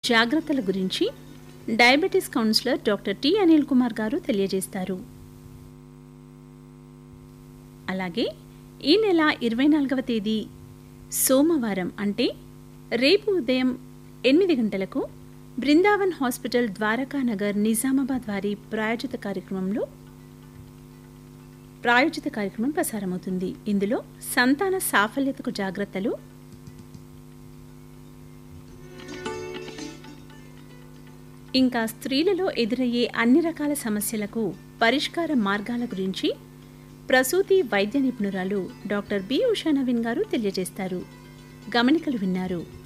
జాగ్రత్తల గురించి diabetes counsellor doctor T Anil Kumar గారు తెలియజేస్తారు అలాగే ఈ నెల ఇరవై నాలుగవ తేదీ సోమవారం అంటే రేపు ఉదయం ఎనిమిది గంటలకు బృందావన్ హాస్పిటల్ ద్వారకా నగర్ నిజామాబాద్ వారి ప్రాయోజిత కార్యక్రమంలో ప్రాయోజిత కార్యక్రమం ప్రసారమవుతుంది ఇందులో సంతాన సాఫల్యతకు జాగ్రత్తలు ఇంకా స్త్రీలలో ఎదురయ్యే అన్ని రకాల సమస్యలకు పరిష్కార మార్గాల గురించి ప్రసూతి వైద్య నిపుణురాలు డాక్టర్ బి ఉషా నవీన్ గారు తెలియజేస్తారు గమనికలు విన్నారు